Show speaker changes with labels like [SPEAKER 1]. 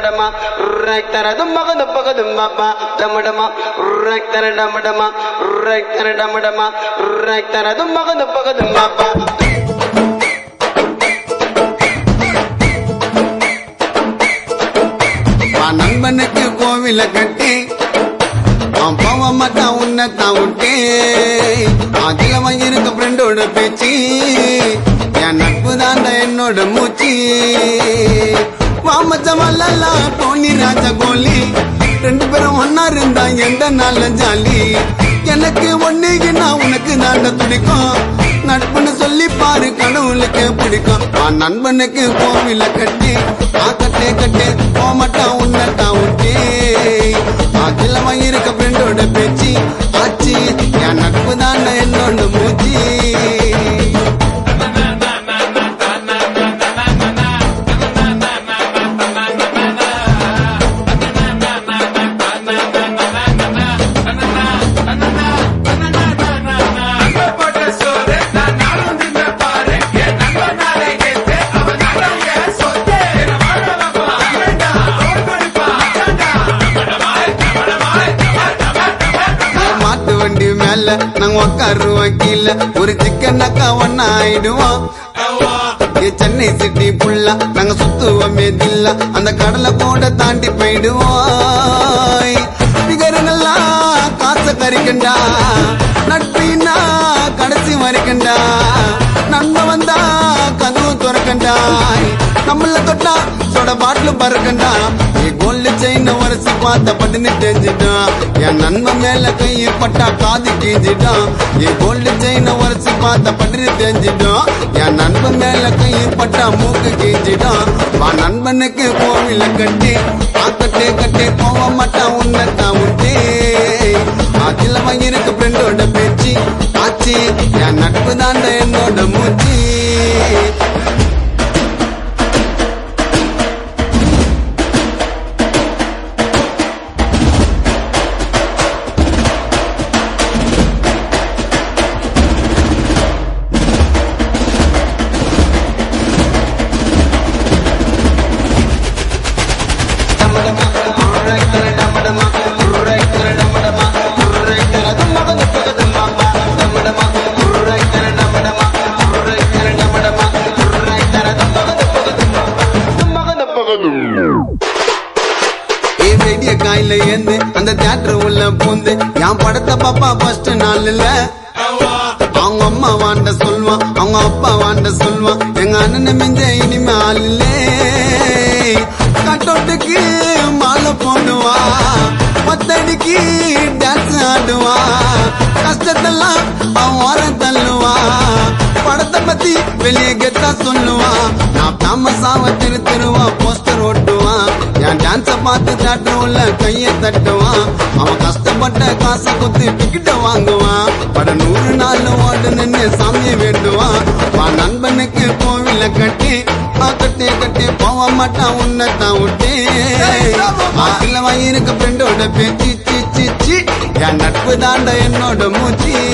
[SPEAKER 1] டமடமா ரக்தர தும்பக தும்பக தும்பப்பா டமடமா ரக்தர டமடமா ரக்தர டமடமா ரக்தர தும்பக தும்பக தும்பப்பா
[SPEAKER 2] வா நண்பனுக்கு கோவில கட்டி அவன் போக மாட்டான் உன்னை தான் விட்டே அதுல வாங்கியிருக்க ஃப்ரெண்டோட பேச்சு என் நட்பு தாண்ட என்னோட மூச்சு வாமச்சமல்லா டோனி ராஜா கோலி ரெண்டு பேரும் ஒன்னா இருந்தா எந்த நாள்ல ஜாலி எனக்கு ஒண்ணுக்குன்னா உனக்கு தாண்ட துடிக்கும் நட்புன்னு சொல்லி பாரு கடவுளுக்கு பிடிக்கும் ஆ நண்பனுக்கு கோவில கட்டி ஆ கட்டே கட்டே போமாட்டான் உன்னட்டான் விட்டே அதுல வாங்கியிருக்க ஃப்ரெண்டோட பேச்சு ஆச்சு என் நட்பு தான் என்னோட மூச்சு மாட்டு வண்டி மேல நாங்க உக்காருவோம் கீழ ஒரு சிக்கனாக்கா ஒன்னா ஆயிடுவோம் ஏ சென்னை சிட்டி புல்லா நாங்க சுத்துவோமே தில்லா அந்த கடலை கூட தாண்டி போயிடுவோம் பிகருங்களா காசை கறிக்கண்டா நட்பினா கடைசி வரைக்கண்டா நண்ப வந்தா கதவு துறக்கண்டா நம்மள தொட்டா சொட பாட்டில் பறக்கண்டா ஏ கோல்டு செயின் உரசி பார்த்த பட்டுன்னு தெரிஞ்சிட்டான் என் நண்பன் மேல கையை பட்டா காது கீஞ்சிட்டான் ஏ கோல்டு செயின் உரசி பார்த்த பட்டுன்னு தெரிஞ்சிட்டான் என் நண்பன் மேல கையை பட்டா மூக்கு கீஞ்சிட்டான் வா நண்பனுக்கு கோவில கட்டி ஆக்கட்டே கட்டே போக மாட்டான் உன்னை தான் விட்டே அதுல வாங்கியிருக்க ஃப்ரெண்டோட பேச்சு ஆச்சு என் நட்பு தாண்ட என்னோட மூச்சு
[SPEAKER 1] டமடமா ரக்தர டமடமா ரக்தர டமடமா ரக்தர தும்பக தும்பக தும்பப்பா டமடமா ரக்தர டமடமா ரக்தர டமடமா ரக்தர தும்பக தும்பக தும்பப்பா தும்பக தும்பக தும்பப்பா
[SPEAKER 2] ஏ வெடிய காயில ஏந்து அந்த தியேட்டர் உள்ள பூந்து என் படத்தை பாப்பா ஃபர்ஸ்ட் நாள்ல அவங்க அம்மா வாண்ட சொல்வான் அவங்க அப்பா வாண்ட சொல்வான் எங்க அண்ணன் மிஞ்ச இனிமே ஆளில்லே கட்டோட்டுக்கு மாலை போடுவா பத்தடிக்கு டான்ஸ் ஆடுவா கஷ்டத்தெல்லாம் அவன் ஓரம் தள்ளுவா படத்தை பத்தி வெளியே கெத்தா சொல்லுவான் நான் ஃபேமஸாவ திரு திருவா போஸ்டர் ஓட்டுவான் என் டான்ஸ பார்த்து தேட்டர் உள்ள கைய தட்டுவான் அவன் கஷ்டப்பட்ட காசை குத்து டிக்கெட்ட வாங்குவான் பட நூறு நாள் ஓடு நின்னு சாமியை வேண்டுவான் வா நண்பனுக்கு கோவில கட்டி ஆ கட்டி கட்டி போக மாட்டான் உன்னை தான் விட்டே ஆக்கில வாங்கியிருக்க ஃப்ரெண்டோட பேச்சு சி சி சி என் நட்பு தாண்ட என்னோட மூச்சு